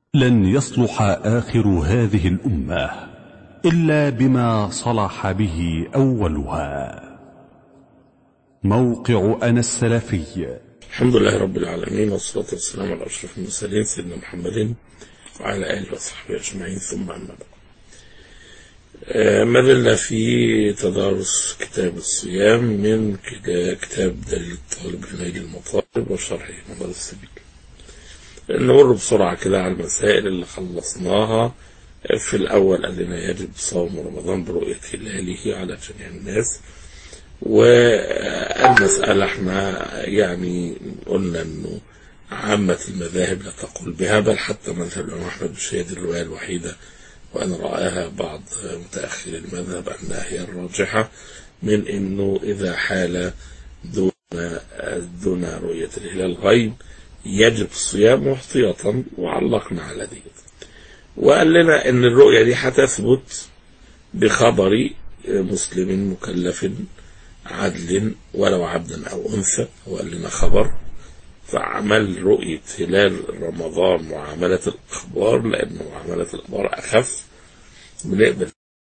لن يصلح آخر هذه الأمة إلا بما صلح به أولها موقع أنا السلفي الحمد لله رب العالمين والصلاة والسلام على أشرف المرسلين سيدنا محمد وعلى آله وصحبه أجمعين ثم أما بعد آه، ما زلنا في تدارس كتاب الصيام من كدا- كتاب دليل الطالب لنيل المطالب وشرحه مدار السبيل نمر بسرعة كده على المسائل اللي خلصناها في الأول قال لنا يجب صوم رمضان برؤية هلاله على جميع الناس والمسألة احنا يعني قلنا انه عامة المذاهب لا تقول بها بل حتى مذهب الإمام أحمد بن شهيد الرواية الوحيدة وأن رآها بعض متأخر المذهب أنها هي الراجحة من أنه إذا حال دون دون رؤية الهلال غيب يجب الصيام احتياطا وعلقنا على دي وقال لنا أن الرؤية دي هتثبت بخبر مسلم مكلف عدل ولو عبدا أو أنثى هو قال لنا خبر فعمل رؤية هلال رمضان معاملة الأخبار لأن معاملة الأخبار أخف بنقبل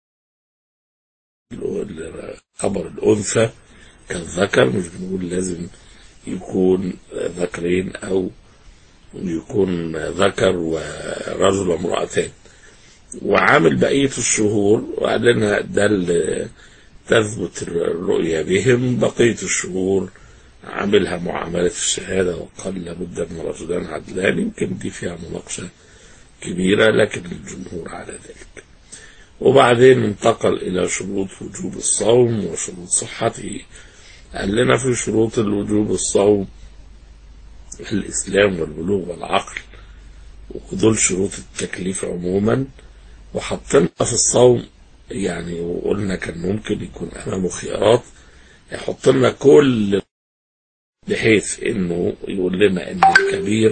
خبر الأنثى كالذكر مش بنقول لازم يكون ذكرين أو يكون ذكر ورجل وامرأتين وعامل بقية الشهور وقال لنا ده اللي تثبت الرؤية بهم بقية الشهور عاملها معاملة الشهادة وقال لابد من رجلان عدلان يمكن دي فيها مناقشة كبيرة لكن الجمهور على ذلك وبعدين انتقل إلى شروط وجوب الصوم وشروط صحته قال لنا في شروط الوجوب الصوم الإسلام والبلوغ والعقل ودول شروط التكليف عموما وحطينا في الصوم يعني وقلنا كان ممكن يكون أمامه خيارات يحط لنا كل بحيث انه يقول لنا ان الكبير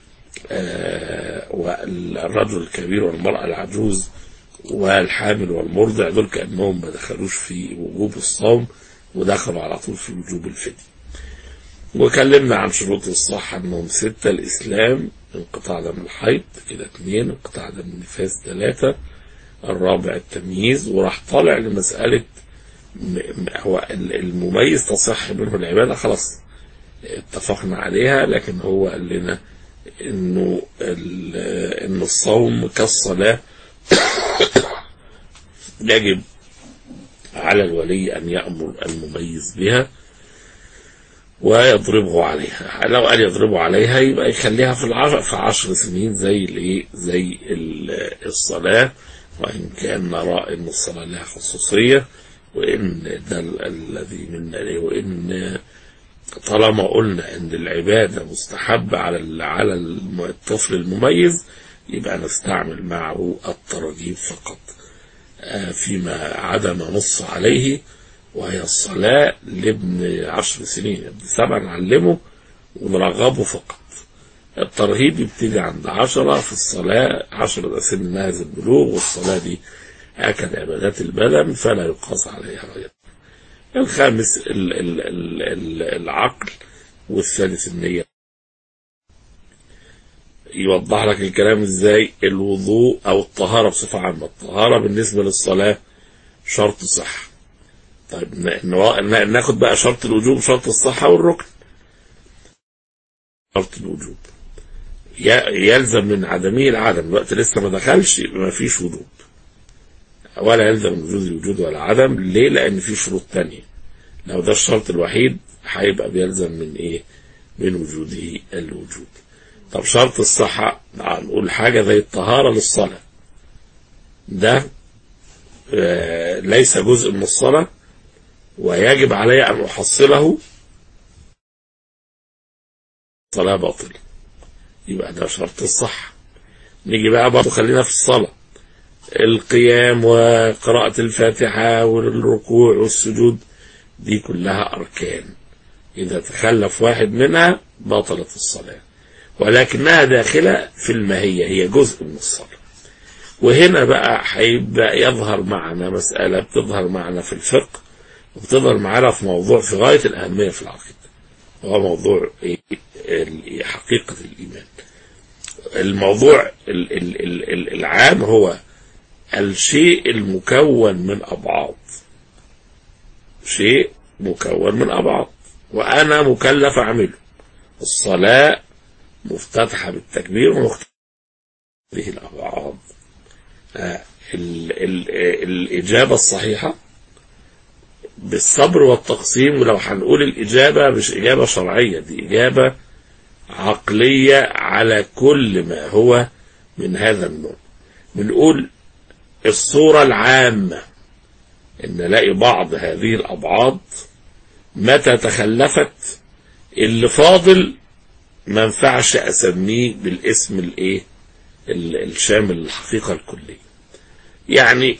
آه والرجل الكبير والمرأة العجوز والحامل والمرضع دول كأنهم ما دخلوش في وجوب الصوم ودخلوا على طول في وجوب الفدية وكلمنا عن شروط الصحة انهم ستة الاسلام انقطاع دم الحيض كده اثنين انقطاع دم النفاس ثلاثة الرابع التمييز وراح طالع لمسألة م- م- هو ال- المميز تصح منه العبادة خلاص اتفقنا عليها لكن هو قال لنا انه ال- ان الصوم كالصلاة يجب على الولي ان يأمر المميز بها ويضربه عليها لو قال يضربه عليها يبقى يخليها في العشر في عشر سنين زي الايه زي ال- الصلاة وان كان نرى ان الصلاة لها خصوصية وان ده ال- الذي من وان طالما قلنا ان العبادة مستحبة على ال- على الم- الطفل المميز يبقى نستعمل معه الترغيب فقط آه، فيما عدا ما نص عليه وهي الصلاة لابن عشر سنين ابن سبع نعلمه ونرغبه فقط الترهيب يبتدي عند عشرة في الصلاة عشرة ده سن ناهز البلوغ والصلاة دي أكد عبادات البدن فلا يقاس عليها غير الخامس ال ال ال ال العقل والثالث النية يوضح لك الكلام ازاي الوضوء او الطهارة بصفة عامة الطهارة بالنسبة للصلاة شرط صحة طيب ن- ن- ن- ناخد بقى شرط الوجوب شرط الصحة والركن شرط الوجوب ي- يلزم من عدمه العدم الوقت لسه ما دخلش يبقى ما فيش وجوب ولا يلزم من وجود الوجود ولا عدم ليه لان في شروط تانية لو ده الشرط الوحيد هيبقى بيلزم من ايه من وجوده الوجود طب شرط الصحة نقول حاجة زي الطهارة للصلاة ده آه، ليس جزء من الصلاة ويجب علي أن أحصله صلاة باطلة يبقى ده شرط الصحة نيجي بقى برضه خلينا في الصلاة القيام وقراءة الفاتحة والركوع والسجود دي كلها أركان إذا تخلف واحد منها بطلت الصلاة ولكنها داخلة في الماهية هي جزء من الصلاة وهنا بقى هيبدأ يظهر معنا مسألة بتظهر معنا في الفقه وبتظهر معنا في موضوع في غاية الأهمية في العقيدة وهو موضوع إيه؟ ال- حقيقة الإيمان الموضوع ال- ال- ال- ال- العام هو الشيء المكون من أبعاد شيء مكون من أبعاد وأنا مكلف أعمله الصلاة مفتتحة بالتكبير ومختلفة هذه الأبعاد آه، ال- ال- الإجابة الصحيحة بالصبر والتقسيم ولو هنقول الإجابة مش إجابة شرعية دي إجابة عقلية على كل ما هو من هذا النوع بنقول الصورة العامة إن نلاقي بعض هذه الأبعاد متى تخلفت اللي فاضل ما ينفعش أسميه بالاسم الإيه ال- الشامل الحقيقة الكلية يعني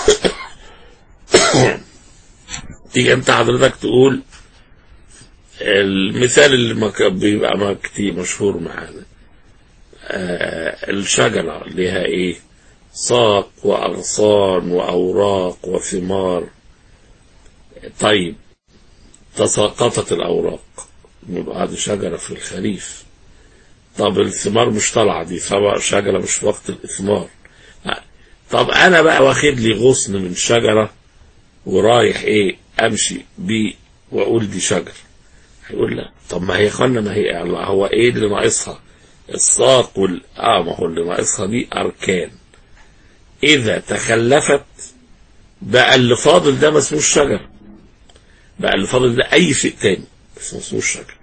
تيجي انت حضرتك تقول المثال اللي ما ك- بيبقى ما كتير مشهور معانا آه الشجرة لها ايه ساق وأغصان وأوراق وثمار طيب تساقطت الأوراق يبقى هذه شجرة في الخريف طب الثمار مش طالعة دي طبعا شجرة مش في وقت الإثمار طب أنا بقى واخد لي غصن من شجرة ورايح إيه أمشي بيه وأقول دي شجر هيقول لا طب ما هي خلنا ما هي هو إيه اللي ناقصها الساق وال آه ما هو اللي ناقصها دي أركان إذا تخلفت بقى اللي فاضل ده ما اسموش شجر بقى اللي فاضل ده أي شيء تاني بس ما اسموش شجر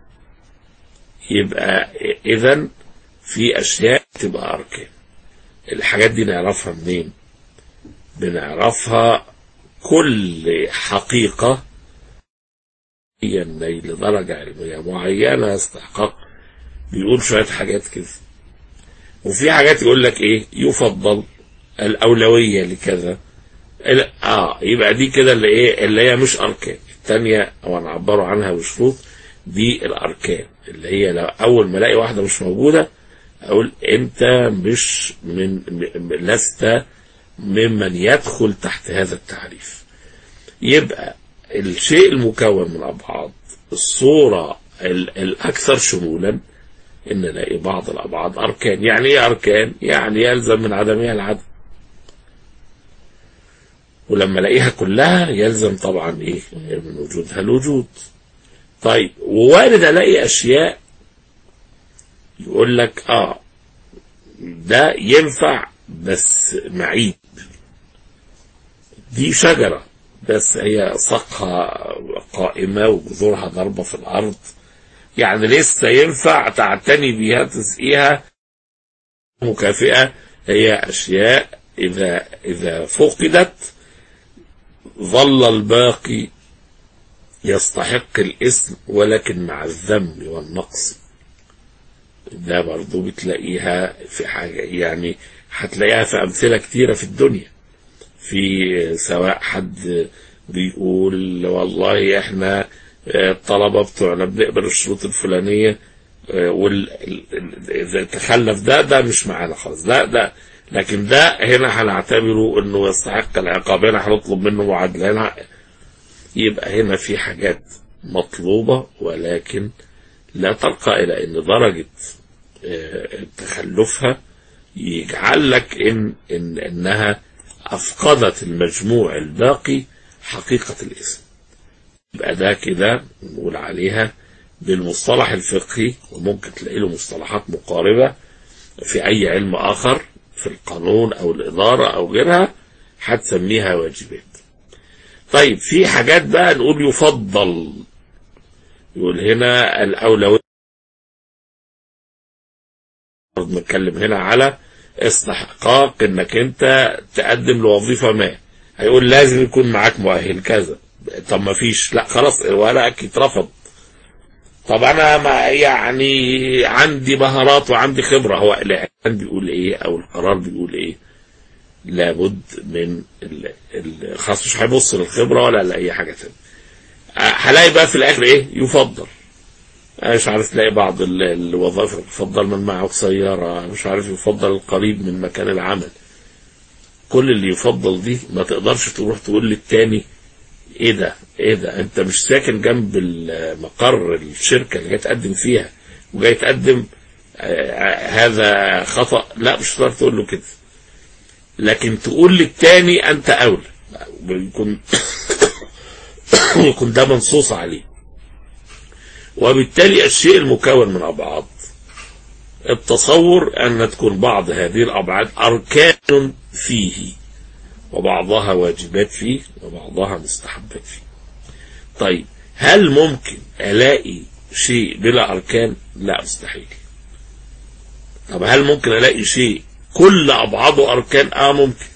يبقى إذا في أشياء تبقى أركان الحاجات دي نعرفها منين بنعرفها كل حقيقة هي النيل درجة علمية معينة استحقاق بيقول شوية حاجات كده وفي حاجات يقول لك ايه يفضل الأولوية لكذا ال- اه يبقى دي كده اللي ايه اللي هي مش أركان التانية او نعبروا عنها بشروط دي الأركان اللي هي لو أول ما ألاقي واحدة مش موجودة أقول أنت مش من م- لست ممن يدخل تحت هذا التعريف يبقى الشيء المكون من أبعاد الصورة ال- الأكثر شمولا إن نلاقي بعض الأبعاد أركان يعني إيه أركان؟ يعني يلزم من عدمها العدم ولما الاقيها كلها يلزم طبعا ايه من وجودها الوجود طيب ووارد الاقي اشياء يقول لك اه ده ينفع بس معيب دي شجرة بس هي ساقها قائمة وجذورها ضربة في الأرض يعني لسه ينفع تعتني بيها تسقيها مكافئة هي أشياء إذا إذا فقدت ظل الباقي يستحق الاسم ولكن مع الذم والنقص ده برضو بتلاقيها في حاجة يعني هتلاقيها في أمثلة كتيرة في الدنيا في سواء حد بيقول والله احنا آه، الطلبة بتوعنا بنقبل الشروط الفلانية آه، وال ال- ال- إذا تخلف ده ده مش معانا خالص ده ده لكن ده هنا هنعتبره انه يستحق العقاب هنا هنطلب منه معادلة هنا يبقى هنا في حاجات مطلوبة ولكن لا ترقى إلى أن درجة آه، تخلفها يجعل لك إن, إن إنها أفقدت المجموع الباقي حقيقة الاسم يبقى ده كده نقول عليها بالمصطلح الفقهي وممكن تلاقي له مصطلحات مقاربة في أي علم آخر في القانون أو الإدارة أو غيرها هتسميها واجبات طيب في حاجات بقى نقول يفضل يقول هنا الأولوية نتكلم هنا على استحقاق انك انت تقدم لوظيفة ما هيقول لازم يكون معاك مؤهل كذا طب ما فيش لا خلاص ورقك يترفض طب انا ما يعني عندي مهارات وعندي خبرة هو الاعلان بيقول ايه او القرار بيقول ايه لابد من ال- ال- خلاص مش هيبص للخبرة ولا لأي حاجة تانية أه، هلاقي بقى في الاخر ايه يفضل أنا مش عارف تلاقي بعض ال- الوظائف يفضل من معه سيارة مش عارف يفضل القريب من مكان العمل كل اللي يفضل دي ما تقدرش تروح تقول للتاني ايه ده ايه ده انت مش ساكن جنب ال- مقر الشركة اللي جاي تقدم فيها وجاي تقدم آه، هذا خطأ لا مش هتقدر تقول له كده لكن تقول للتاني انت اولى يكون يكون ده منصوص عليه وبالتالي الشيء المكون من ابعاد التصور ان تكون بعض هذه الابعاد اركان فيه وبعضها واجبات فيه وبعضها مستحبات فيه طيب هل ممكن الاقي شيء بلا اركان لا مستحيل طب هل ممكن الاقي شيء كل ابعاده اركان اه ممكن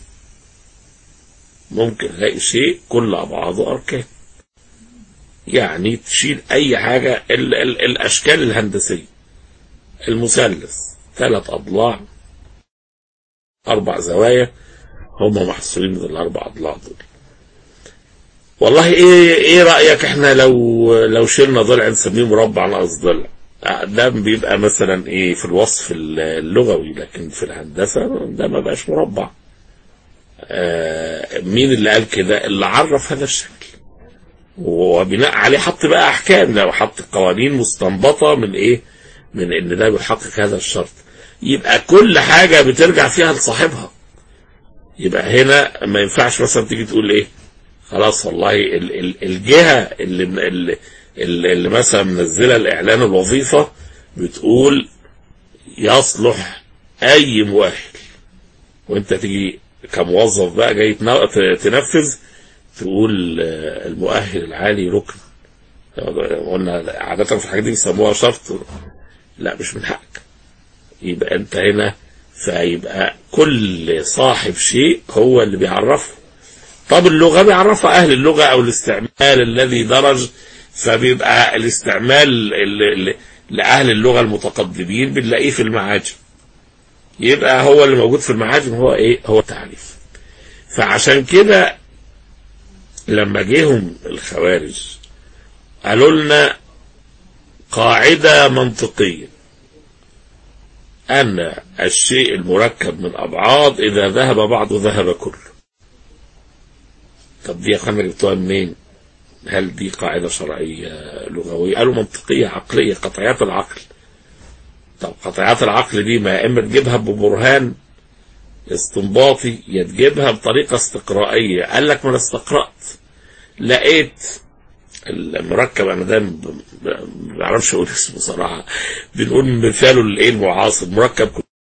ممكن الاقي شيء كل ابعاده اركان يعني تشيل اي حاجه ال ال الاشكال الهندسيه المثلث ثلاث اضلاع اربع زوايا هم محصورين من الاربع اضلاع دول والله ايه ايه رايك احنا لو لو شلنا ضلع نسميه مربع ناقص ضلع آه، ده بيبقى مثلا ايه في الوصف اللغوي لكن في الهندسه ده ما بقاش مربع آه مين اللي قال كده اللي عرف هذا الشكل وبناء عليه حط بقى احكام لو حط قوانين مستنبطه من ايه من ان ده بيحقق هذا الشرط يبقى كل حاجه بترجع فيها لصاحبها يبقى هنا ما ينفعش مثلا تيجي تقول ايه خلاص والله ال- ال- الجهه اللي اللي, اللي اللي مثلا منزله الاعلان الوظيفه بتقول يصلح اي مؤهل وانت تيجي كموظف بقى جاي تنا- ت- تنفذ تقول آه، المؤهل العالي ركن قلنا عادة في الحاجات دي بيسموها شرط لا مش من حقك يبقى انت هنا فيبقى كل صاحب شيء هو اللي بيعرفه طب اللغة بيعرفها أهل اللغة أو الاستعمال الذي درج فبيبقى الاستعمال ال- ال- لأهل اللغة المتقدمين بنلاقيه في المعاجم يبقى هو اللي موجود في المعاجم هو ايه هو التعريف فعشان كده لما جيهم الخوارج قالوا لنا قاعدة منطقية أن الشيء المركب من أبعاد إذا ذهب بعضه ذهب كله طب دي يا اخوانا جبتوها منين؟ هل دي قاعدة شرعية لغوية؟ قالوا منطقية عقلية قطعيات العقل. طب قطعيات العقل دي ما يا اما تجيبها ببرهان استنباطي يا تجيبها بطريقة استقرائية، قال لك ما انا استقرأت لقيت المركب انا دايما ب- ب- ما بعرفش اقول اسمه صراحة بنقول مثاله الايه المعاصر مركب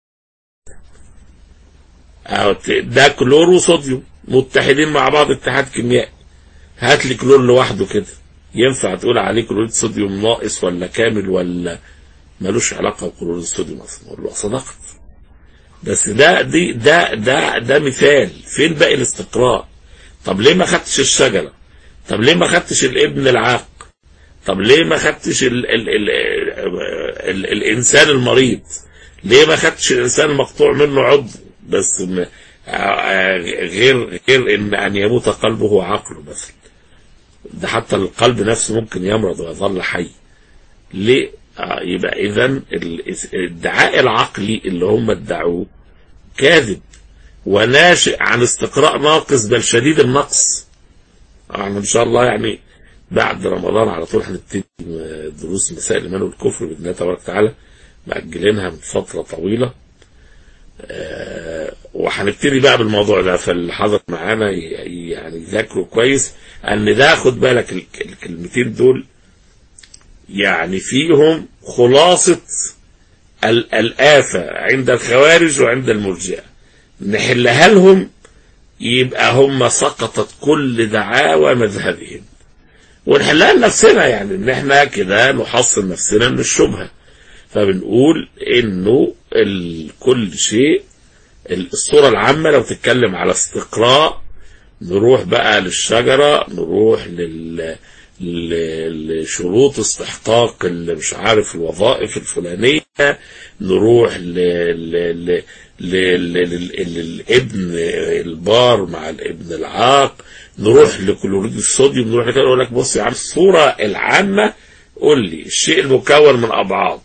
أهو ت- ده كلور وصوديوم متحدين مع بعض اتحاد كيميائي هات لي كلور لوحده كده ينفع تقول عليه كلوريد صوديوم ناقص ولا كامل ولا ملوش علاقه بكلوريد الصوديوم اصلا اقول له صدقت بس ده دي ده ده ده مثال فين باقي الاستقراء طب ليه ما خدتش الشجره طب ليه ما خدتش الابن العاق طب ليه ما خدتش ال ال ال ال ال الانسان المريض ليه ما خدتش الانسان المقطوع منه عضو بس م- آه، غير غير ان ان يموت قلبه وعقله مثلا ده حتى القلب نفسه ممكن يمرض ويظل حي ليه آه، يبقى اذا الادعاء العقلي اللي هم ادعوه كاذب وناشئ عن استقراء ناقص بل شديد النقص احنا ان شاء الله يعني بعد رمضان على طول هنبتدي دروس مسائل الايمان والكفر باذن الله تبارك وتعالى مأجلينها من فتره طويله آه، وهنبتدي بقى بالموضوع ده فاللي حاضر معانا ي- يعني يذاكروا كويس ان ده خد بالك الك- الكلمتين دول يعني فيهم خلاصة ال- الآفة عند الخوارج وعند المرجئة نحلها لهم يبقى هم سقطت كل دعاوى مذهبهم ونحلها لنفسنا يعني ان احنا كده نحصن نفسنا من الشبهه فبنقول انه ال- كل شيء الصورة العامة لو تتكلم على استقراء نروح بقى للشجرة نروح لل ل- لشروط استحقاق اللي مش عارف الوظائف الفلانية نروح ل... ل... ل... ل... ل... ل... للابن البار مع الابن العاق نروح لكلوريد الصوديوم نروح لكده يقول لك بص يا عم الصورة العامة قول لي الشيء المكون من أبعاد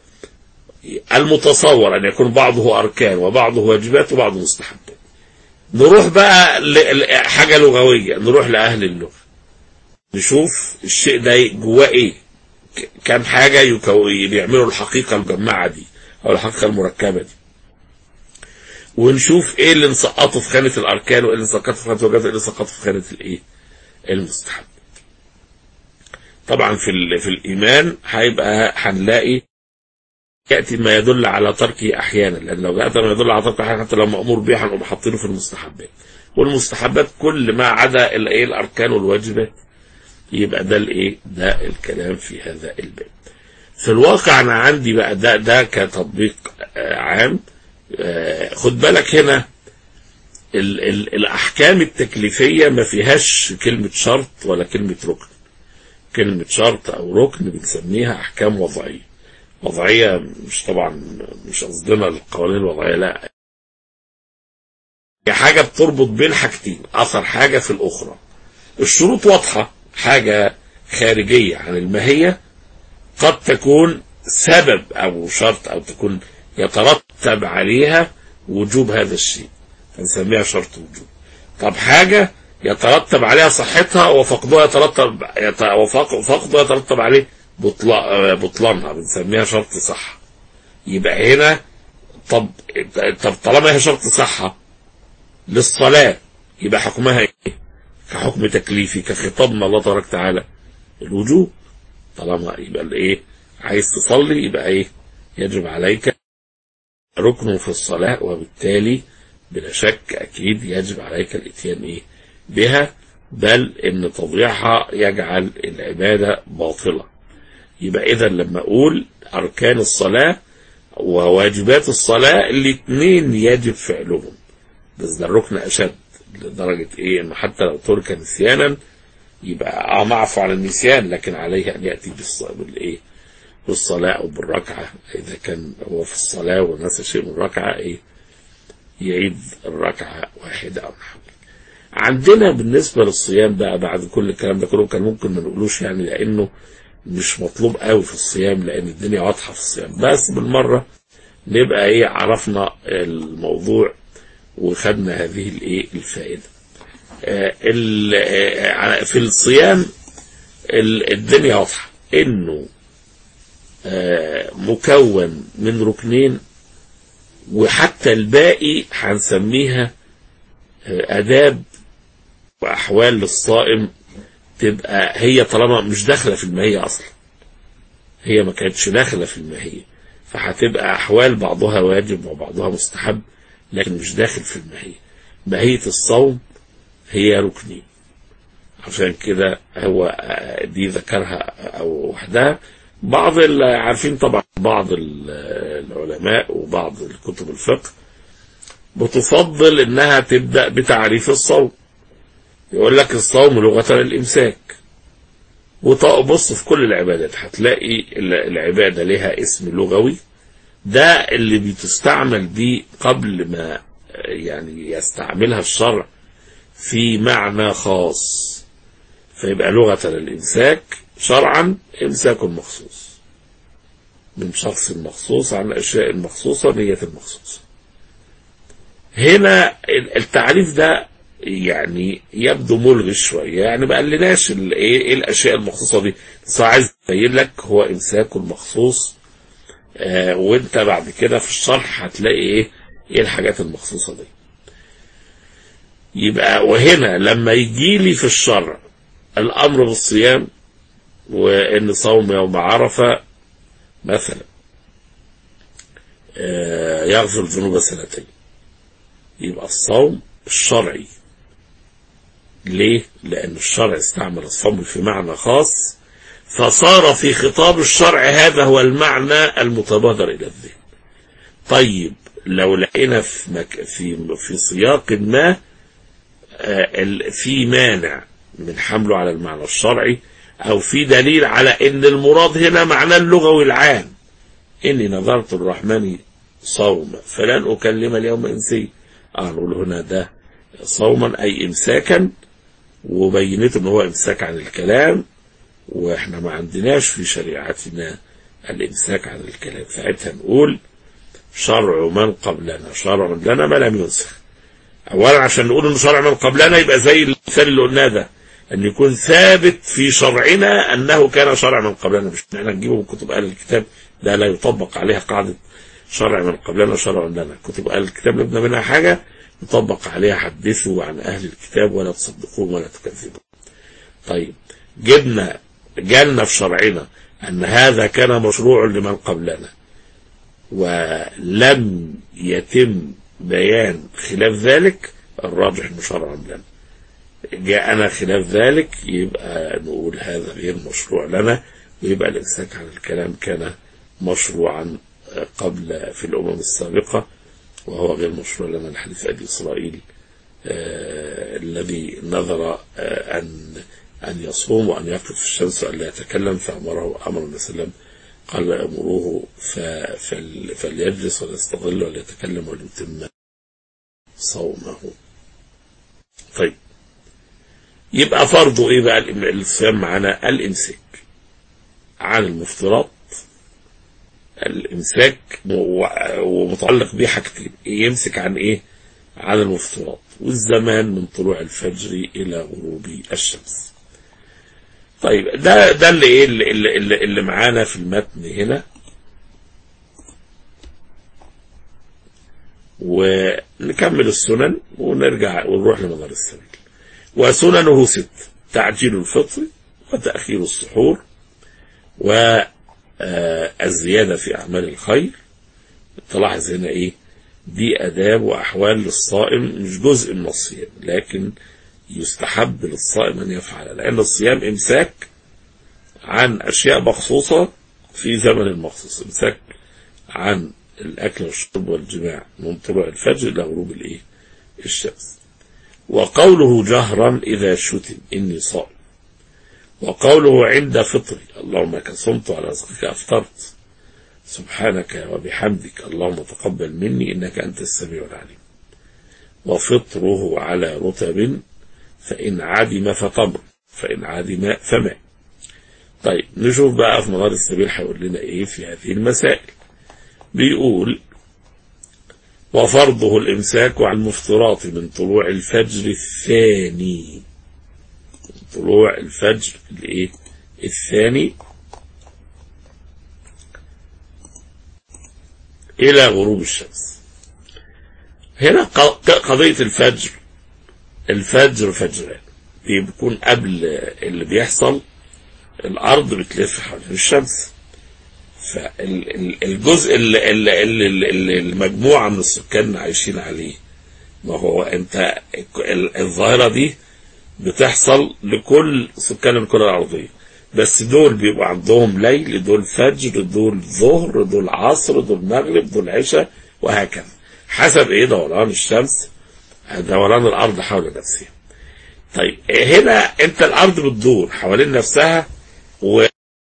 المتصور أن يكون بعضه أركان وبعضه واجبات وبعضه مستحبات نروح بقى لحاجة لغوية نروح لأهل اللغة نشوف الشيء ده جواه ايه ك- كام حاجة يكو... بيعملوا الحقيقة المجمعة دي او الحقيقه المركبه دي ونشوف ايه اللي نسقطه في خانه الاركان وايه اللي نسقطه في خانه الواجبات وايه اللي نسقطه في خانه الايه المستحب طبعا في ال- في الايمان هيبقى هنلاقي ياتي ما يدل على تركه احيانا لان لو جاء ما يدل على تركه احيانا حتى لو مامور به هنقوم حاطينه في المستحبات والمستحبات كل ما عدا الايه الاركان والواجبات يبقى ده الايه ده الكلام في هذا الباب في الواقع انا عندي بقى ده ده كتطبيق آه، عام آه، خد بالك هنا ال ال الاحكام التكليفيه ما فيهاش كلمه شرط ولا كلمه ركن كلمه شرط او ركن بنسميها احكام وضعيه وضعيه مش طبعا مش قصدنا القوانين الوضعيه لا هي حاجه بتربط بين حاجتين اثر حاجه في الاخرى الشروط واضحه حاجه خارجيه عن الماهيه قد تكون سبب او شرط او تكون يترتب عليها وجوب هذا الشيء فنسميها شرط وجوب طب حاجة يترتب عليها صحتها وفقدها يترتب يت- وفق- فقدها يترتب عليه بطلا- بطلانها بنسميها شرط صحة يبقى هنا طب طب طالما هي شرط صحة للصلاة يبقى حكمها ايه؟ كحكم تكليفي كخطاب من الله تبارك وتعالى الوجوب طالما يبقى الايه عايز تصلي يبقى ايه يجب عليك ركن في الصلاة وبالتالي بلا شك اكيد يجب عليك الاتيان ايه بها بل ان تضييعها يجعل العبادة باطلة يبقى اذا لما اقول اركان الصلاة وواجبات الصلاة الاثنين يجب فعلهم بس ده الركن اشد لدرجة ايه انه حتى لو ترك نسيانا يبقى اه معفو عن النسيان لكن عليه ان ياتي بالص- بالايه بالصلاه او بالركعه اذا كان هو في الصلاه ونسى شيء من الركعه ايه يعيد الركعه واحده او نحو عندنا بالنسبه للصيام بقى بعد كل الكلام ده كله كان ممكن ما نقولوش يعني لانه مش مطلوب قوي في الصيام لان الدنيا واضحه في الصيام بس بالمره نبقى ايه عرفنا الموضوع وخدنا هذه الايه الفائده آه، ال- آه، في الصيام ال- الدنيا واضحه انه آه، مكون من ركنين وحتى الباقي هنسميها آه، اداب واحوال للصائم تبقى هي طالما مش داخله في الماهيه اصلا هي ما كانتش داخله في الماهيه فهتبقى احوال بعضها واجب وبعضها مستحب لكن مش داخل في الماهيه ماهيه الصوم هي ركنين عشان كده هو آه، دي ذكرها او وحدها بعض ال- عارفين طبعا بعض ال- العلماء وبعض الكتب الفقه بتفضل انها تبدا بتعريف الصوم يقول لك الصوم لغه الامساك وبص في كل العبادات هتلاقي ال- العباده لها اسم لغوي ده اللي بتستعمل بيه قبل ما آه، يعني يستعملها الشرع في معنى خاص فيبقى لغة الإمساك شرعا إمساك مخصوص من شخص مخصوص عن أشياء مخصوصة نية مخصوصة هنا ال- التعريف ده يعني يبدو ملغي شوية يعني ما قالناش ال- ايه إيه الأشياء المخصوصة دي بس هو عايز يبين لك هو إمساك مخصوص آه وانت بعد كده في الشرح هتلاقي ايه ايه الحاجات المخصوصة دي يبقى وهنا لما يجي لي في الشرع الامر بالصيام وان صوم يوم عرفه مثلا آه، يغفر الذنوب سنتين يبقى الصوم الشرعي ليه؟ لأن الشرع استعمل الصوم في معنى خاص فصار في خطاب الشرع هذا هو المعنى المتبادر إلى الذهن. طيب لو لقينا في مك... في في سياق ما آه، ال- في مانع من حمله على المعنى الشرعي او في دليل على ان المراد هنا معناه اللغوي العام اني نظرت الرحمن صوما فلن اكلم اليوم انسيا اه نقول هنا ده صوما اي امساكا وبينته ان هو امساك عن الكلام واحنا ما عندناش في شريعتنا الامساك عن الكلام ساعتها نقول شرع من قبلنا شرع لنا ما لم ينسخ اولا عشان نقول ان شرع من قبلنا يبقى زي المثال اللي قلناه ده ان يكون ثابت في شرعنا انه كان شرع من قبلنا مش ان احنا نجيبه من كتب اهل الكتاب ده لا يطبق عليها قاعده شرع من قبلنا شرع لنا كتب أهل الكتاب نبنى منها حاجة نطبق عليها حدثوا عن أهل الكتاب ولا تصدقوهم ولا تكذبوا طيب جبنا جالنا في شرعنا أن هذا كان مشروع لمن قبلنا ولم يتم بيان خلاف ذلك الراجح انه شرع لنا جاءنا خلاف ذلك يبقى نقول هذا غير مشروع لنا ويبقى الإمساك عن الكلام كان مشروعا قبل في الأمم السابقة وهو غير مشروع لنا الحديث أبي إسرائيل آه الذي نظر آه أن أن يصوم وأن يقف في الشمس وأن لا يتكلم فأمره أمر النبي صلى الله عليه وسلم قال أمروه فل فليجلس وليستظل وليتكلم وليتم صومه طيب يبقى فرضه ايه بقى الصيام معانا الامساك عن المفطرات الامساك ومتعلق بيه حاجتين يمسك عن ايه عن المفطرات والزمان من طلوع الفجر الى غروب الشمس طيب ده ده اللي ايه اللي, اللي, اللي معانا في المتن هنا ونكمل السنن ونرجع ونروح لمدار السبيل وسننه ست تعجيل الفطر وتأخير السحور والزيادة في أعمال الخير تلاحظ هنا إيه دي أداب وأحوال للصائم مش جزء من الصيام لكن يستحب للصائم أن يفعل لأن الصيام إمساك عن أشياء مخصوصة في زمن مخصوص إمساك عن الأكل والشرب والجماع من طلوع الفجر إلى غروب الإيه الشمس وقوله جهرا إذا شتم إني صائم وقوله عند فطري اللهم لك صمت على رزقك أفطرت سبحانك وبحمدك اللهم تقبل مني إنك أنت السميع العليم وفطره على رتب فإن عدم فتمر فإن عدم فماء طيب نشوف بقى في مدار السبيل هيقول لنا ايه في هذه المسائل بيقول وفرضه الإمساك عن المفطرات من طلوع الفجر الثاني من طلوع الفجر الايه الثاني إلى غروب الشمس هنا قضية الفجر الفجر فجران بيكون قبل اللي بيحصل الأرض بتلف حوالين الشمس فالجزء اللي, اللي, اللي, اللي المجموعة من السكان عايشين عليه ما هو انت الظاهرة دي بتحصل لكل سكان الكرة الأرضية بس دول بيبقى عندهم ليل دول فجر دول ظهر دول عصر دول مغرب دول عشاء وهكذا حسب ايه دوران الشمس دوران الأرض حول نفسها طيب هنا انت الأرض بتدور حوالين نفسها و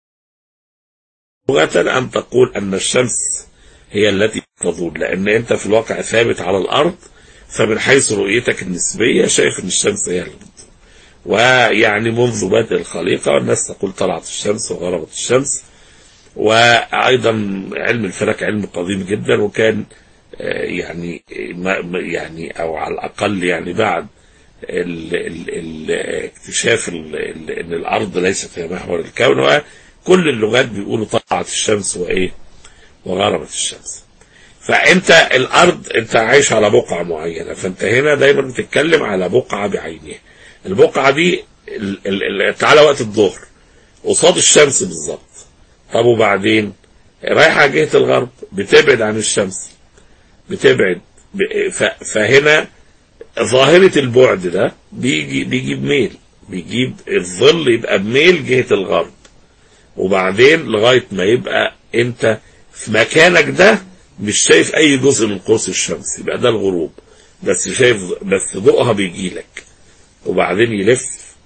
لغة أن تقول أن الشمس هي التي تدور لأن أنت في الواقع ثابت على الأرض فمن حيث رؤيتك النسبية شايف أن الشمس هي اللي بتدور ويعني منذ بدء الخليقة والناس تقول طلعت الشمس وغربت الشمس وأيضا علم الفلك علم قديم جدا وكان يعني يعني أو على الأقل يعني بعد ال ال ال اكتشاف ال ال ان الارض ليست هي محور الكون وكل اللغات بيقولوا طلعت الشمس وايه وغربت الشمس فانت الارض انت عايش على بقعه معينه فانت هنا دايما بتتكلم على بقعه بعينها البقعه دي تعالى وقت الظهر قصاد الشمس بالظبط طب وبعدين رايحه جهه الغرب بتبعد عن الشمس بتبعد فهنا ظاهرة البعد ده بيجي بيجيب ميل بيجيب الظل يبقى بميل جهة الغرب وبعدين لغاية ما يبقى انت في مكانك ده مش شايف اي جزء من قوس الشمس يبقى ده الغروب بس شايف بس ضوءها بيجي لك وبعدين يلف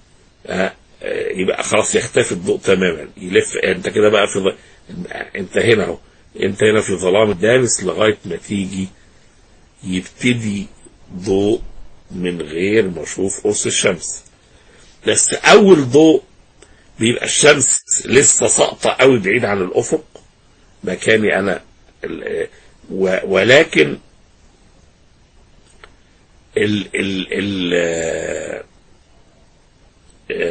يبقى خلاص يختفي الضوء تماما يلف انت كده بقى في ض... انت هنا اهو انت هنا في ظلام الدامس لغاية ما تيجي يبتدي ضوء من غير ما اشوف قرص الشمس بس اول ضوء بيبقى الشمس لسه ساقطه قوي بعيد عن الافق مكاني انا ولكن ال ال ال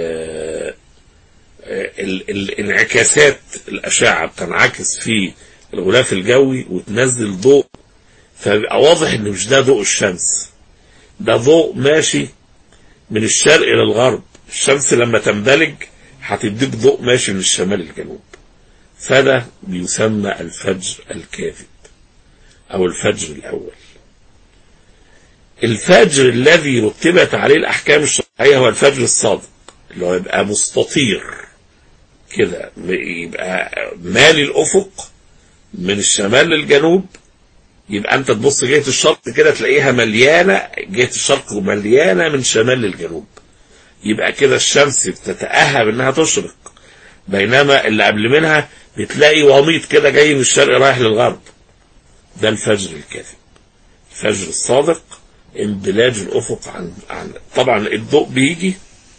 ال الانعكاسات الاشعه بتنعكس في الغلاف الجوي وتنزل ضوء فبيبقى واضح ان مش ده ضوء الشمس ده ضوء ماشي من الشرق الى الغرب الشمس لما تندلج هتديك ضوء ماشي من الشمال للجنوب فده بيسمى الفجر الكاذب او الفجر الاول الفجر الذي رتبت عليه الاحكام الشرعيه هو الفجر الصادق اللي هو يبقى مستطير كده يبقى مالي الافق من الشمال للجنوب يبقى انت تبص جهه الشرق كده تلاقيها مليانه جهه الشرق مليانه من شمال للجنوب يبقى كده الشمس بتتاهب انها تشرق بينما اللي قبل منها بتلاقي وميض كده جاي من الشرق رايح للغرب ده الفجر الكاذب الفجر الصادق انبلاج الافق عن عن طبعا الضوء بيجي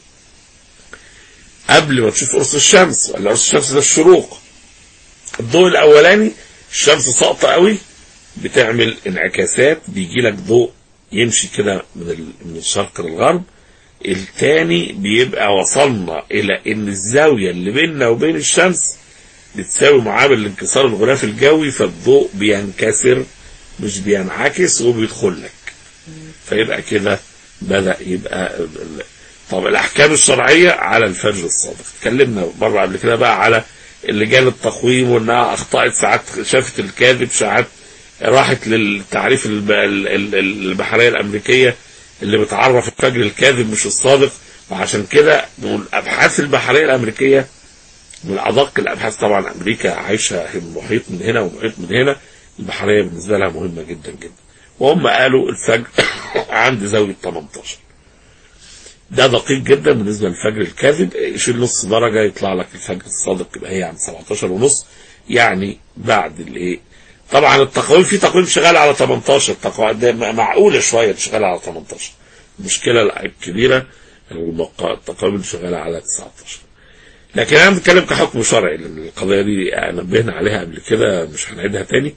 قبل ما تشوف قرص الشمس ولا قرص الشمس ده الشروق الضوء الاولاني الشمس ساقطه قوي بتعمل انعكاسات بيجي لك ضوء يمشي كده من ال- من الشرق للغرب التاني بيبقى وصلنا الى ان الزاويه اللي بيننا وبين الشمس بتساوي معامل لانكسار الغلاف الجوي فالضوء بينكسر مش بينعكس وبيدخل لك فيبقى كده بدأ يبقى ال- ال- طب الأحكام الشرعية على الفجر الصادق اتكلمنا مرة قبل كده بقى على اللجان التقويم وانها اخطأت ساعات شافت الكاذب ساعات راحت للتعريف الب- ال- ال- ال- البحرية الأمريكية اللي بتعرف الفجر الكاذب مش الصادق وعشان كده من الأبحاث البحرية الأمريكية من أدق الأبحاث طبعا أمريكا عايشة محيط من هنا ومحيط من هنا البحرية بالنسبة لها مهمة جدا جدا وهم قالوا الفجر عند زاوية 18 ده دقيق جدا بالنسبة للفجر الكاذب يشيل نص درجة يطلع لك الفجر الصادق يبقى هي عند 17 ونص يعني بعد الايه طبعا التقويم في تقويم شغال على 18 تقويم ده معقولة شوية شغال على 18 المشكلة الكبيرة المق- التقويم اللي شغالة على 19 لكن انا بتكلم كحكم شرعي لان القضيه دي نبهنا عليها قبل كده مش هنعيدها تاني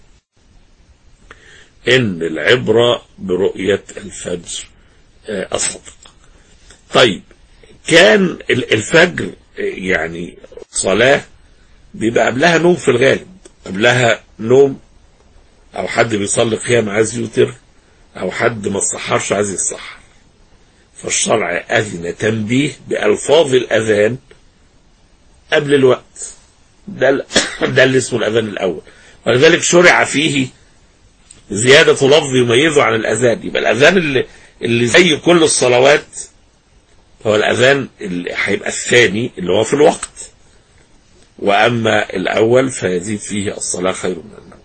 ان العبره برؤيه الفجر آه، الصادق طيب كان ال- الفجر آه، يعني صلاه بيبقى قبلها نوم في الغالب قبلها نوم او حد بيصلي قيام عايز يوتر او حد ما صحرش عايز يصحر فالشرع اذن تنبيه بالفاظ الاذان قبل الوقت ده ال- ده اللي اسمه الاذان الاول ولذلك شرع فيه زيادة لفظ يميزه عن الأذان يبقى الأذان اللي, اللي زي كل الصلوات هو الأذان اللي هيبقى الثاني اللي هو في الوقت وأما الأول فيزيد فيه الصلاة خير من النوم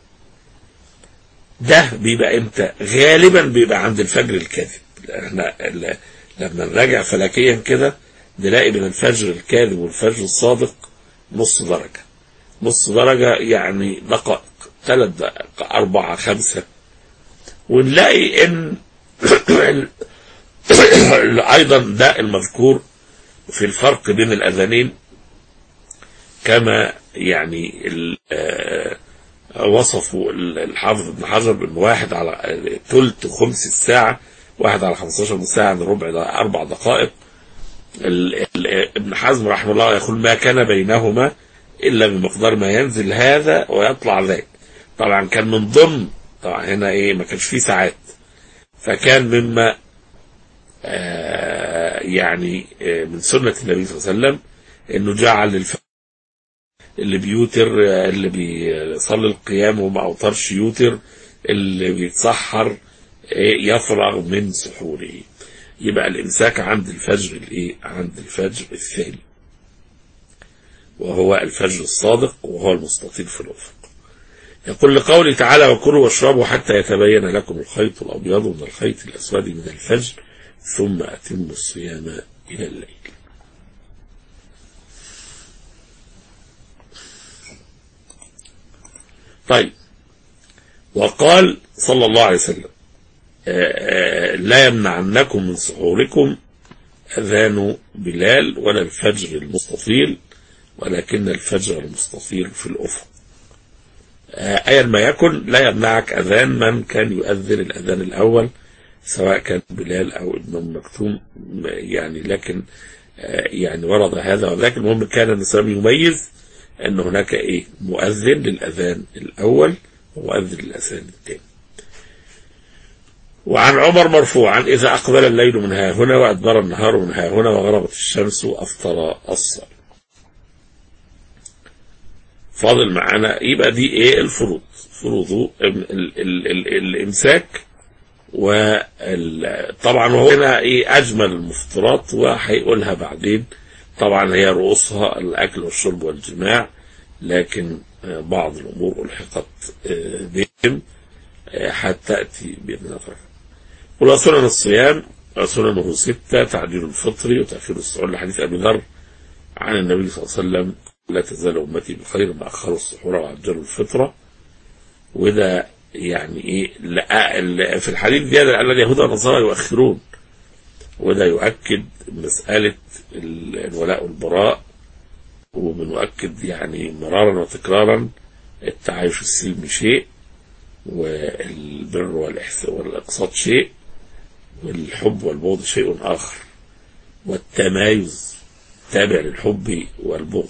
ده بيبقى امتى غالبا بيبقى عند الفجر الكاذب احنا ال- لما نراجع فلكيا كده نلاقي بين الفجر الكاذب والفجر الصادق نص درجة نص درجة يعني دقائق ثلاث دقائق أربعة خمسة ونلاقي إن أيضا ده المذكور في الفرق بين الأذانين كما يعني ال- آه، وصفوا ال- الحافظ ابن حجر بأن واحد على ثلث خمس الساعة واحد على 15 من ساعة من ربع ده أربع دقائق ال- ال- ابن حزم رحمه الله يقول ما كان بينهما إلا بمقدار ما ينزل هذا ويطلع ذاك طبعا كان من ضمن طبعا هنا إيه ما كانش فيه ساعات فكان مما آه يعني آه من سنة النبي صلى الله عليه وسلم إنه جعل الف... اللي بيوتر آه، اللي بيصلي القيام وما أوترش يوتر اللي بيتسحر آه، يفرغ من سحوره يبقى الإمساك عند الفجر الإيه؟ عند الفجر الثاني وهو الفجر الصادق وهو المستطيل في الأفق يقول لقوله تعالى وكلوا واشربوا حتى يتبين لكم الخيط الأبيض من الخيط الأسود من الفجر ثم أتموا الصيام إلى الليل طيب وقال صلى الله عليه وسلم آه، آه، لا يمنعنكم من سحوركم أذان بلال ولا الفجر المستطيل ولكن الفجر المستطيل في الأفق آه، أيا ما يكن لا يمنعك أذان من كان يؤذن الأذان الأول سواء كان بلال أو ابن أم مكتوم يعني لكن آه، يعني ورد هذا ولكن المهم كان النبي يميز ان هناك ايه مؤذن للاذان الاول ومؤذن للاذان الثاني وعن عمر مرفوعا اذا اقبل الليل من ها هنا وادبر النهار من ها هنا وغربت الشمس افطر الصائم فاضل معانا يبقى دي ايه الفروض فروض ال ال ال ال الامساك وطبعا هو هنا ايه اجمل المفطرات وهيقولها بعدين طبعا هي رؤوسها الاكل والشرب والجماع لكن آه، بعض الامور الحقت آه، بهم آه، حتى تاتي باذن الله تعالى. وسنن الصيام سننه ستة تعجيل الفطر وتأخير السحور لحديث أبي ذر عن النبي صلى الله عليه وسلم لا تزال أمتي بخير ما أخروا السحور وعجلوا الفطرة وده يعني إيه لا ال- في الحديث زيادة أن اليهود والنصارى يؤخرون وده يؤكد مسألة ال- الولاء والبراء وبنؤكد يعني مرارا وتكرارا التعايش السلمي شيء والبر والإحسان والإقساط شيء والحب والبغض شيء آخر والتمايز تابع للحب والبغض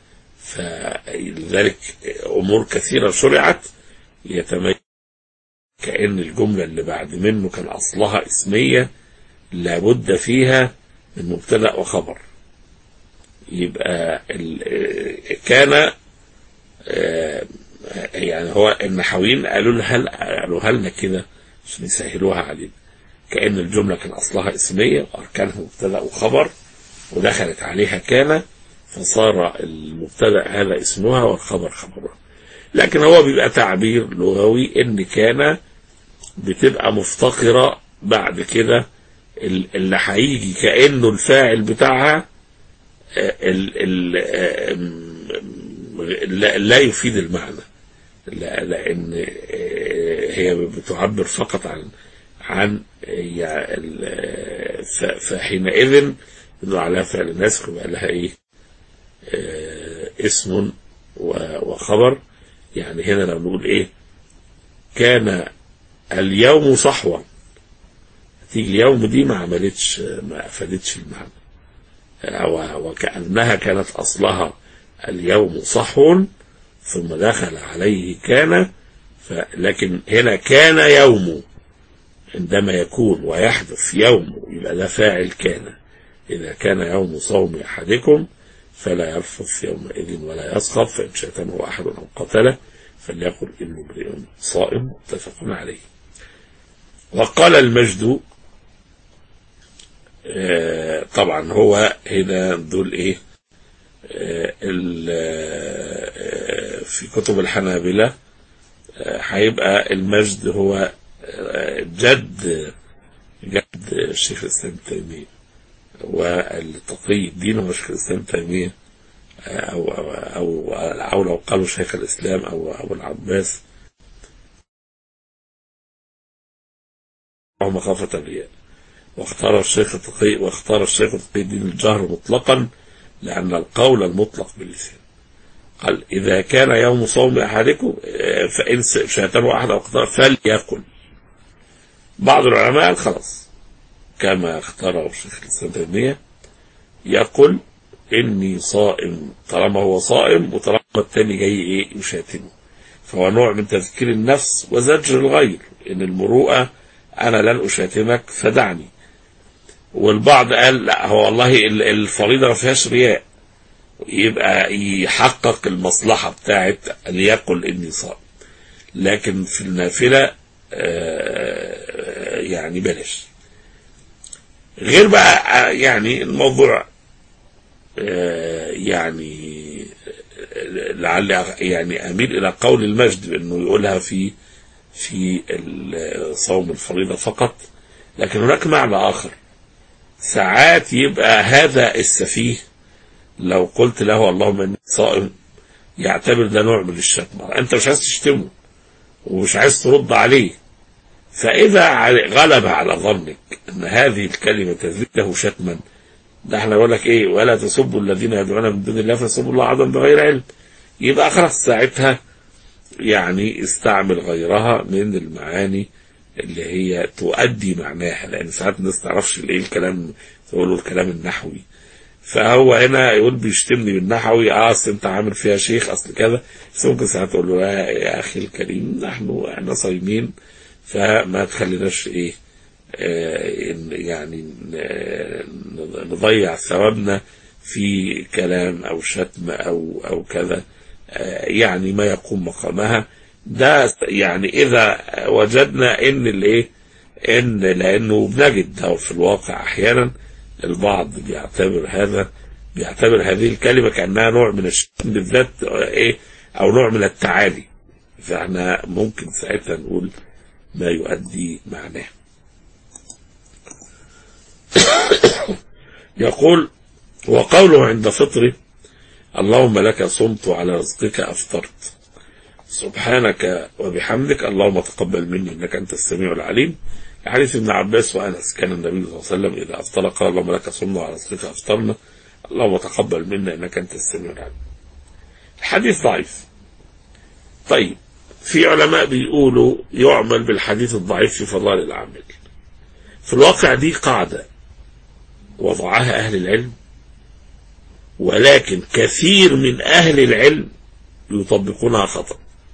فلذلك أمور كثيرة شرعت يتميز كأن الجملة اللي بعد منه كان أصلها اسمية لابد فيها من مبتدأ وخبر يبقى ال- كان آه، يعني هو النحويين قالوا لها قالوا لنا كده عشان يسهلوها علينا كأن الجملة كان أصلها اسمية وأركانها مبتدأ وخبر ودخلت عليها كان فصار المبتدأ هذا اسمها والخبر خبرها لكن هو بيبقى تعبير لغوي إن كان بتبقى مفتقرة بعد كده ال- اللي هيجي كأنه الفاعل بتاعها آه، ال ال آه، م- لا, لا يفيد المعنى لا لأن آه، هي بتعبر فقط عن عن يعني ال- ف- فحينئذ يدل عليها فعل النسخ ويبقى لها ايه آه، اسم و- وخبر يعني هنا لو نقول ايه كان اليوم صحوا تيجي اليوم دي ما عملتش ما افادتش المعنى أو- وكأنها كانت أصلها اليوم صحو ثم دخل عليه كان ف- لكن هنا كان يوم عندما يكون ويحدث يوم يبقى ده فاعل كان إذا كان يوم صوم أحدكم فلا يرفث يومئذ ولا يسخط فإن شتمه أحد أو قتله فليقل إنه امرئ صائم متفق عليه وقال المجد آه، طبعا هو هنا دول ايه آه، ال- آه، في كتب الحنابلة آه، هيبقى المجد هو آه، جد جد الشيخ الإسلام تيمية والتقي الدين هو شيخ الإسلام تيمية آه، أو أو أو, أو لو قالوا شيخ الإسلام أو أبو العباس أو مخافة الرياء واختار الشيخ تقي واختار الشيخ تقي الدين الجهر مطلقا لأن القول المطلق باللسان قال إذا كان يوم صوم أحدكم آه، فإن شاتمه أحد أو اقترب فليقل بعض العلماء قال خلاص كما اختاره الشيخ الإسلام تيمية يقول إني صائم طالما هو صائم وطالما التاني جاي إيه يشاتمه فهو نوع من تذكير النفس وزجر الغير إن المروءة أنا لن أشاتمك فدعني والبعض قال لا هو والله ال- الفريضة ما فيهاش رياء يبقى يحقق المصلحة بتاعت أن يقل إني صائم لكن في النافلة آه، يعني بلاش غير بقى آه، يعني الموضوع آه، يعني آه، لعل يعني اميل الى قول المجد بانه يقولها في في ال- صوم الفريضه فقط لكن هناك معنى اخر ساعات يبقى هذا السفيه لو قلت له اللهم اني صائم يعتبر ده نوع من الشتم انت مش عايز تشتمه ومش عايز ترد عليه فاذا على- غلب على ظنك ان هذه الكلمه تزيد له شتما ده احنا بقول لك ايه ولا تسبوا الذين يدعون من دون الله فيسبوا الله عدم بغير علم يبقى خلاص ساعتها يعني استعمل غيرها من المعاني اللي هي تؤدي معناها لان ساعات الناس تعرفش الايه الكلام تقولوا الكلام النحوي فهو هنا يقول بيشتمني بالنحوي اه اصل انت عامل فيها شيخ اصل كذا بس ممكن ساعات تقول له يا, يا اخي الكريم نحن احنا صايمين فما تخليناش ايه آه يعني آه نضيع ثوابنا في كلام او شتم او او كذا آه يعني ما يقوم مقامها ده يعني اذا وجدنا ان الايه ان لانه بنجد ده في الواقع احيانا البعض بيعتبر هذا بيعتبر هذه الكلمة كأنها نوع من الشتم بالذات ايه او نوع من التعالي فاحنا ممكن ساعتها نقول ما يؤدي معناه يقول وقوله عند فطره اللهم لك صمت وعلى رزقك أفطرت سبحانك وبحمدك اللهم تقبل مني إنك أنت السميع العليم حديث ابن عباس وأنس كان النبي صلى الله عليه وسلم إذا أفطر قال اللهم لك صمنا وعلى رزقك أفطرنا اللهم تقبل منا إنك أنت السميع العليم الحديث ضعيف طيب في علماء بيقولوا يعمل بالحديث الضعيف في فضائل الأعمال في الواقع دي قاعدة وضعها أهل العلم ولكن كثير من أهل العلم يطبقونها خطأ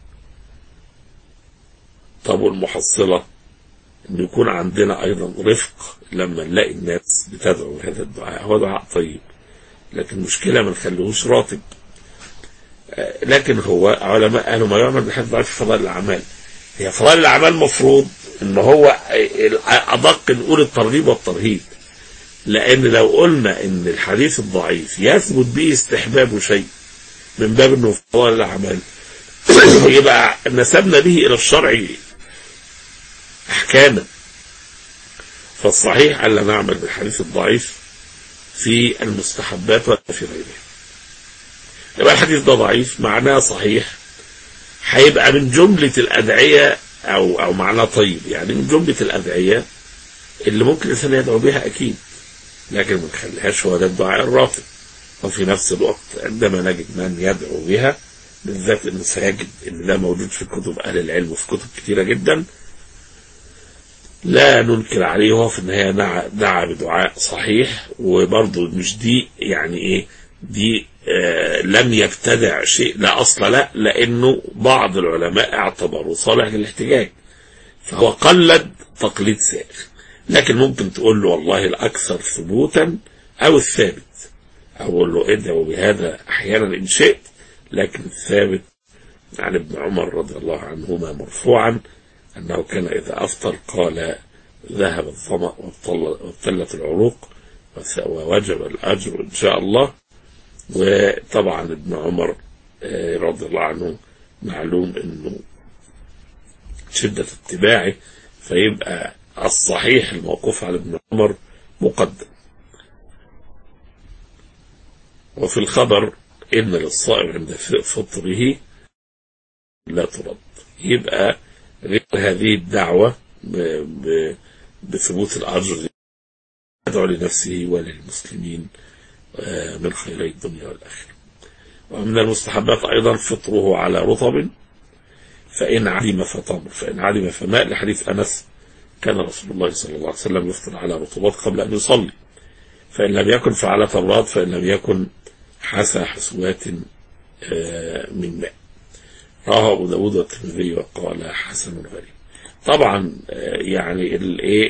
طب والمحصلة أن يكون عندنا أيضا رفق لما نلاقي الناس بتدعو هذا الدعاء هو دعاء طيب لكن المشكلة ما نخليهوش راتب لكن هو علماء قالوا ما يعمل بحيث ضعيف في فضائل الأعمال هي فضائل الأعمال المفروض ان هو أدق نقول الترغيب والترهيب لأن لو قلنا إن الحديث الضعيف يثبت به استحباب شيء من باب إنه فضائل الأعمال يبقى نسبنا به إلى الشرع أحكاما فالصحيح ألا نعمل بالحديث الضعيف في المستحبات ولا في غيرها يبقى الحديث ده ضعيف معناه صحيح هيبقى من جملة الأدعية أو أو معناه طيب يعني من جملة الأدعية اللي ممكن الإنسان يدعو بها أكيد لكن ما نخليهاش هو ده الدعاء الراتب وفي نفس الوقت عندما نجد من يدعو بها بالذات انه سيجد ان ده موجود في كتب اهل العلم وفي كتب كثيره جدا لا ننكر عليه هو في النهايه دعا, دعا بدعاء صحيح وبرضه مش دي يعني ايه دي آه لم يبتدع شيء لا اصل لا لانه بعض العلماء اعتبروا صالح للاحتجاج فهو قلد تقليد سائغ لكن ممكن تقول له والله الأكثر ثبوتا أو الثابت أقول له ادعوا بهذا أحيانا إن شئت لكن الثابت عن ابن عمر رضي الله عنهما مرفوعا أنه كان إذا أفطر قال ذهب الظمأ وابتلت العروق ووجب الأجر إن شاء الله وطبعا ابن عمر رضي الله عنه معلوم أنه شدة اتباعه فيبقى الصحيح الموقوف على ابن عمر مقدم وفي الخبر إن للصائم عند فطره لا ترد يبقى غير هذه الدعوة بثبوت الأجر يدعو لنفسه وللمسلمين من خيري الدنيا والآخرة ومن المستحبات أيضا فطره على رطب فإن علم فتمر فإن علم فماء لحديث أنس كان رسول الله صلى الله عليه وسلم يفطر على رطوبات قبل أن يصلي فإن لم يكن فعلى تمرات فإن لم يكن حسى حسوات من ماء رواه أبو داود والترمذي وقال حسن غريب طبعا يعني الايه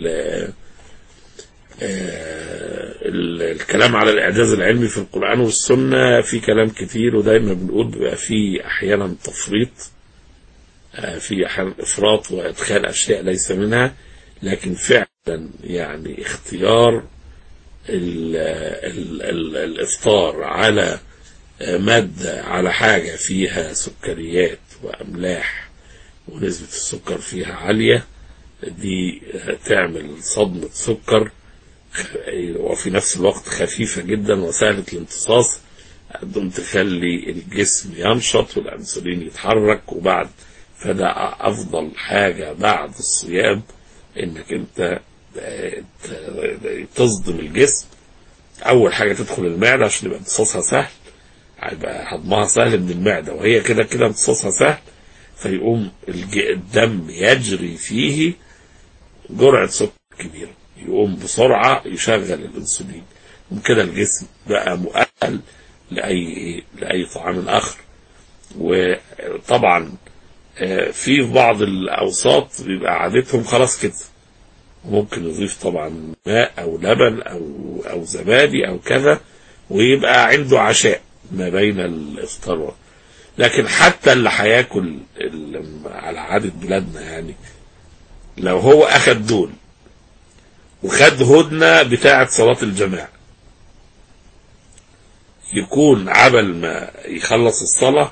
الكلام على الإعجاز العلمي في القرآن والسنة في كلام كتير ودايما بنقول بيبقى في أحيانا تفريط في أحيانا إفراط وإدخال أشياء ليس منها لكن فعلا يعني اختيار ال ال ال الإفطار على مادة على حاجة فيها سكريات وأملاح ونسبة السكر فيها عالية دي تعمل صدمة سكر وفي نفس الوقت خفيفة جدا وسهلة الامتصاص دون تخلي الجسم ينشط والأنسولين يتحرك وبعد فده أفضل حاجة بعد الصيام إنك أنت تصدم الجسم أول حاجة تدخل المعدة عشان يبقى امتصاصها سهل هيبقى هضمها سهل من المعدة وهي كده كده امتصاصها سهل فيقوم الدم يجري فيه جرعة سكر كبيرة يقوم بسرعة يشغل الأنسولين وكده الجسم بقى مؤهل لأي لأي طعام آخر وطبعا آه، في بعض الأوساط بيبقى عادتهم خلاص كده ممكن يضيف طبعا ماء أو لبن أو أو زبادي أو كذا ويبقى عنده عشاء ما بين الإفطار و- لكن حتى اللي هياكل ال- على عادة بلادنا يعني لو هو أخد دول وخد هدنة بتاعة صلاة الجماعة يكون عبل ما يخلص الصلاة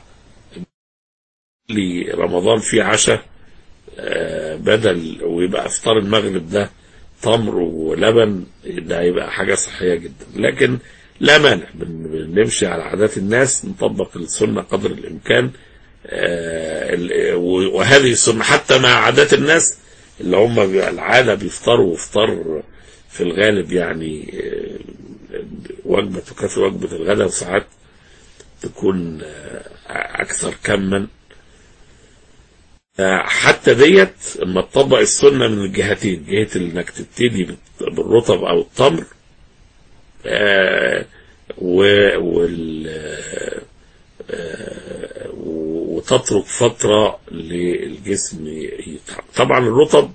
لرمضان فيه عشاء آه، بدل ويبقى افطار المغرب ده تمر ولبن ده هيبقى حاجة صحية جدا لكن لا مانع بن- بنمشي على عادات الناس نطبق السنة قدر الإمكان آه، ال- و- وهذه السنة حتى مع عادات الناس اللي هم بيبقى العادة بيفطروا وفطار في الغالب يعني آه، وجبة تكافئ وجبة الغداء وساعات تكون آه، أكثر كما آه، حتى ديت اما تطبق السنة من الجهتين جهة انك تبتدي بال- بالرطب او التمر آه، و- وال آه، وتترك فترة للجسم يتحرك طبعا الرطب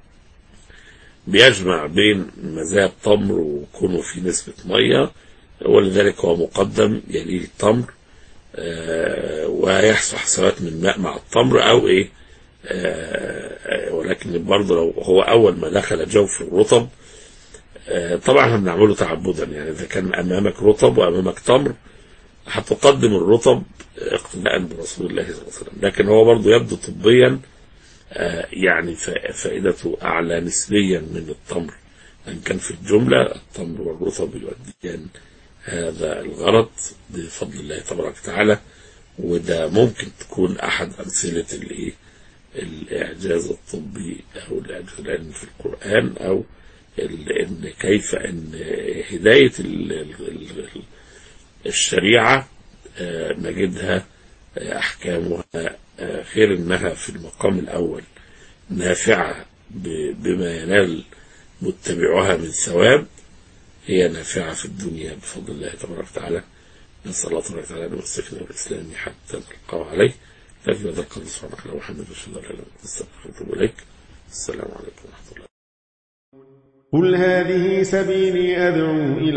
بيجمع بين مزايا التمر وكونه في نسبة مية ولذلك هو مقدم يليه التمر آه، ويحصل حسوات من ماء مع التمر او ايه آه، آه، ولكن برضه لو هو اول ما دخل جوف الرطب آه، طبعا احنا بنعمله تعبدا يعني اذا كان امامك رطب وامامك تمر هتقدم الرطب اقتداء برسول الله صلى الله عليه وسلم لكن هو برضه يبدو طبيا آه، يعني فا- فائدته اعلى نسبيا من التمر ان كان في الجمله التمر والرطب يؤديان هذا الغرض بفضل الله تبارك وتعالى وده ممكن تكون احد امثله الايه الاعجاز الطبي او الاعجاز العلمي في القران او ال- ان كيف ان هدايه ال- ال- ال- الشريعه آه، نجدها آه، احكامها آه، غير انها في المقام الاول نافعه ب- بما ينال متبعها من ثواب هي نافعة في الدنيا بفضل الله تبارك وتعالى نسأل الله تبارك وتعالى أن يمسكنا بالإسلام حتى نلقاه عليه لكن هذا القدر سبحانك اللهم وبحمدك أشهد أن لا إله إلا أنت أستغفرك وأتوب إليك السلام عليكم ورحمة الله قل هذه سبيلي أدعو إلى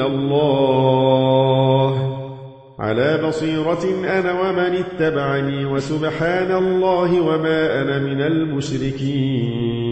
الله على بصيرة أنا ومن اتبعني وسبحان الله وما أنا من المشركين